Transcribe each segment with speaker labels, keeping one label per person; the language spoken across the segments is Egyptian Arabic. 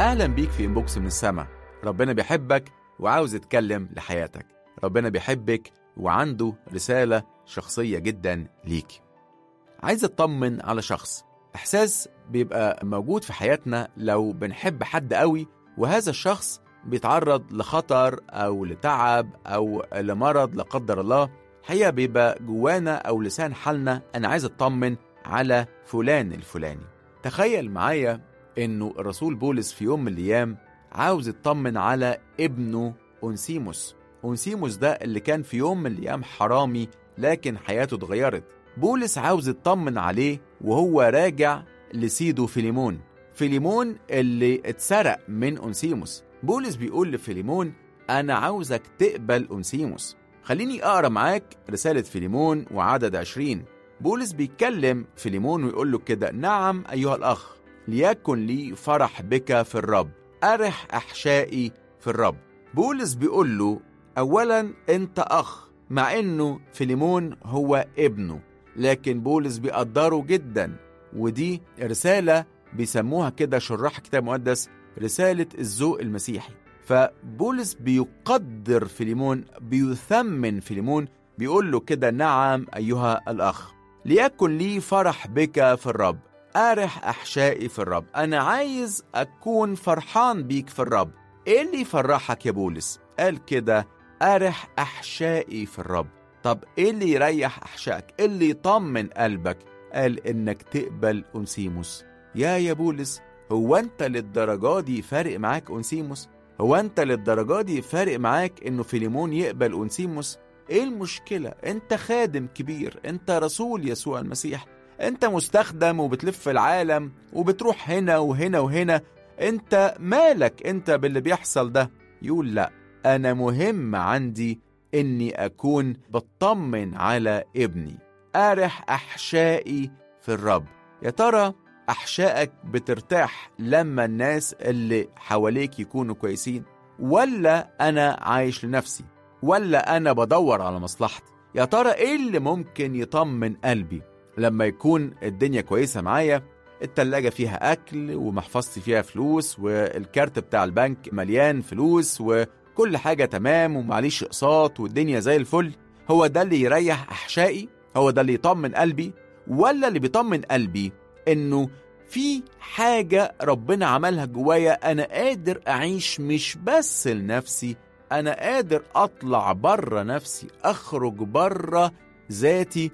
Speaker 1: أهلا بيك في إنبوكس من السما ربنا بيحبك وعاوز يتكلم لحياتك ربنا بيحبك وعنده رسالة شخصية جدا ليك عايز اطمن على شخص إحساس بيبقى موجود في حياتنا لو بنحب حد قوي وهذا الشخص بيتعرض لخطر أو لتعب أو لمرض لا قدر الله حقيقة بيبقى جوانا أو لسان حالنا أنا عايز أطمن على فلان الفلاني تخيل معايا إنه الرسول بولس في يوم من الأيام عاوز يطمن على ابنه أونسيموس أونسيموس ده اللي كان في يوم من الأيام حرامي لكن حياته اتغيرت بولس عاوز يطمن عليه وهو راجع لسيده فيليمون فيليمون اللي اتسرق من أونسيموس بولس بيقول لفيليمون أنا عاوزك تقبل أونسيموس خليني أقرأ معاك رسالة فيليمون وعدد عشرين بولس بيتكلم فيليمون ويقول له كده نعم أيها الأخ ليكن لي فرح بك في الرب أرح أحشائي في الرب بولس بيقول له أولا أنت أخ مع أنه فيليمون هو ابنه لكن بولس بيقدره جدا ودي رسالة بيسموها كده شراح كتاب مقدس رسالة الذوق المسيحي فبولس بيقدر فيليمون بيثمن فيليمون بيقول له كده نعم أيها الأخ ليكن لي فرح بك في الرب أرح أحشائي في الرب أنا عايز أكون فرحان بيك في الرب إيه اللي يفرحك يا بولس؟ قال كده أرح أحشائي في الرب طب إيه اللي يريح أحشائك؟ إيه اللي يطمن قلبك؟ قال إنك تقبل أنسيموس يا يا بولس هو أنت للدرجة دي فارق معاك أنسيموس؟ هو أنت للدرجة دي فارق معاك إنه فيليمون يقبل أنسيموس؟ إيه المشكلة؟ أنت خادم كبير، أنت رسول يسوع المسيح، أنت مستخدم وبتلف العالم وبتروح هنا وهنا وهنا، أنت مالك أنت باللي بيحصل ده؟ يقول لأ، أنا مهم عندي إني أكون بطمن على ابني، أرح أحشائي في الرب. يا ترى أحشائك بترتاح لما الناس اللي حواليك يكونوا كويسين ولا أنا عايش لنفسي ولا أنا بدور على مصلحتي يا ترى إيه اللي ممكن يطمن قلبي لما يكون الدنيا كويسة معايا التلاجة فيها أكل ومحفظتي فيها فلوس والكارت بتاع البنك مليان فلوس وكل حاجة تمام ومعليش أقساط والدنيا زي الفل هو ده اللي يريح أحشائي هو ده اللي يطمن قلبي ولا اللي بيطمن قلبي انه في حاجة ربنا عملها جوايا أنا قادر أعيش مش بس لنفسي أنا قادر أطلع بره نفسي أخرج بره ذاتي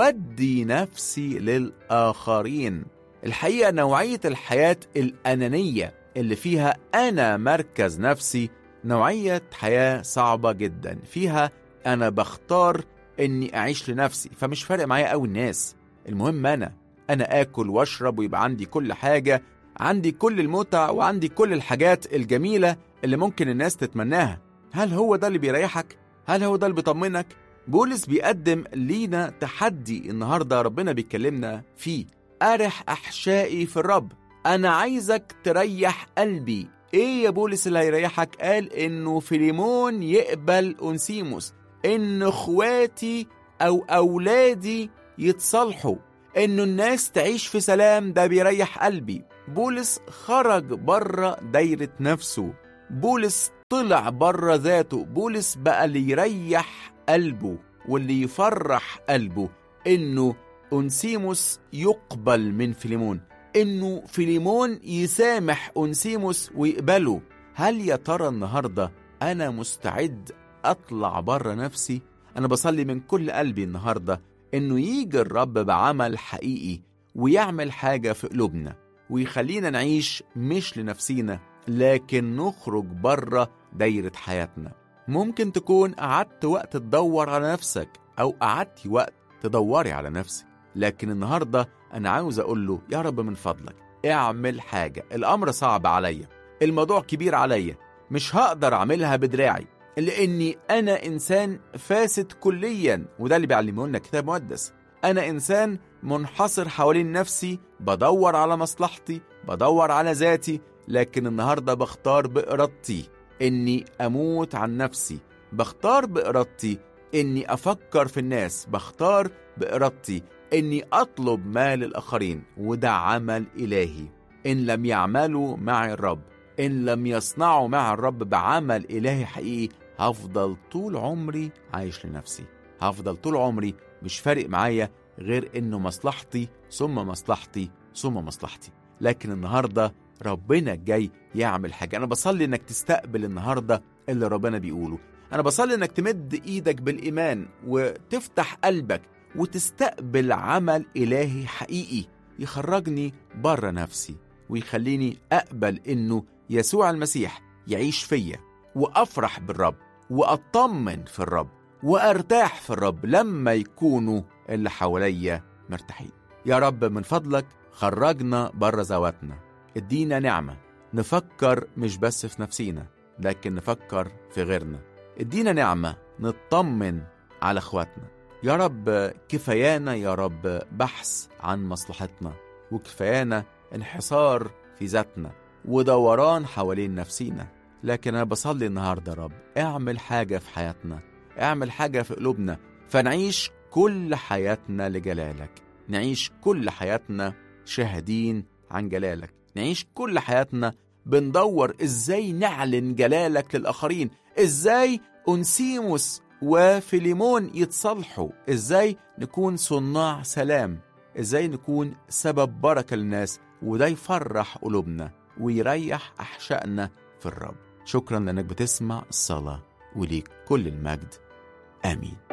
Speaker 1: ودي نفسي للآخرين الحقيقة نوعية الحياة الأنانية اللي فيها أنا مركز نفسي نوعية حياة صعبة جدا فيها أنا بختار إني أعيش لنفسي فمش فارق معايا أوي الناس المهم أنا أنا آكل وأشرب ويبقى عندي كل حاجة عندي كل المتع وعندي كل الحاجات الجميلة اللي ممكن الناس تتمناها هل هو ده اللي بيريحك؟ هل هو ده اللي بيطمنك؟ بولس بيقدم لينا تحدي النهاردة ربنا بيكلمنا فيه أرح أحشائي في الرب أنا عايزك تريح قلبي إيه يا بولس اللي هيريحك؟ قال إنه فيليمون يقبل أنسيموس إن إخواتي أو أولادي يتصالحوا انه الناس تعيش في سلام ده بيريح قلبي بولس خرج بره دايرة نفسه بولس طلع بره ذاته بولس بقى اللي يريح قلبه واللي يفرح قلبه انه أنسيموس يقبل من فيليمون انه فيليمون يسامح أنسيموس ويقبله هل يا ترى النهارده انا مستعد اطلع بره نفسي انا بصلي من كل قلبي النهارده انه يجي الرب بعمل حقيقي ويعمل حاجه في قلوبنا ويخلينا نعيش مش لنفسينا لكن نخرج بره دايره حياتنا ممكن تكون قعدت وقت تدور على نفسك او قعدتي وقت تدوري على نفسك لكن النهارده انا عاوز اقول له يا رب من فضلك اعمل حاجه الامر صعب عليا الموضوع كبير عليا مش هقدر اعملها بدراعي لاني انا انسان فاسد كليا وده اللي بيعلمه لنا كتاب مقدس انا انسان منحصر حوالين نفسي بدور على مصلحتي بدور على ذاتي لكن النهارده بختار بارادتي اني اموت عن نفسي بختار بارادتي اني افكر في الناس بختار بارادتي اني اطلب ما للاخرين وده عمل الهي ان لم يعملوا معي الرب إن لم يصنعوا مع الرب بعمل إلهي حقيقي هفضل طول عمري عايش لنفسي هفضل طول عمري مش فارق معايا غير إنه مصلحتي ثم مصلحتي ثم مصلحتي لكن النهاردة ربنا جاي يعمل حاجة أنا بصلي إنك تستقبل النهاردة اللي ربنا بيقوله أنا بصلي إنك تمد إيدك بالإيمان وتفتح قلبك وتستقبل عمل إلهي حقيقي يخرجني بره نفسي ويخليني أقبل إنه يسوع المسيح يعيش فيا وأفرح بالرب وأطمن في الرب وأرتاح في الرب لما يكونوا اللي حواليا مرتاحين يا رب من فضلك خرجنا بره ذواتنا ادينا نعمة نفكر مش بس في نفسينا لكن نفكر في غيرنا ادينا نعمة نطمن على اخواتنا يا رب كفايانا يا رب بحث عن مصلحتنا وكفايانا انحصار في ذاتنا ودوران حوالين نفسينا لكن انا بصلي النهارده يا رب اعمل حاجه في حياتنا اعمل حاجه في قلوبنا فنعيش كل حياتنا لجلالك نعيش كل حياتنا شاهدين عن جلالك نعيش كل حياتنا بندور ازاي نعلن جلالك للاخرين ازاي انسيموس وفيليمون يتصالحوا ازاي نكون صناع سلام ازاي نكون سبب بركه للناس وده يفرح قلوبنا ويريح احشائنا في الرب شكرا لانك بتسمع الصلاه وليك كل المجد امين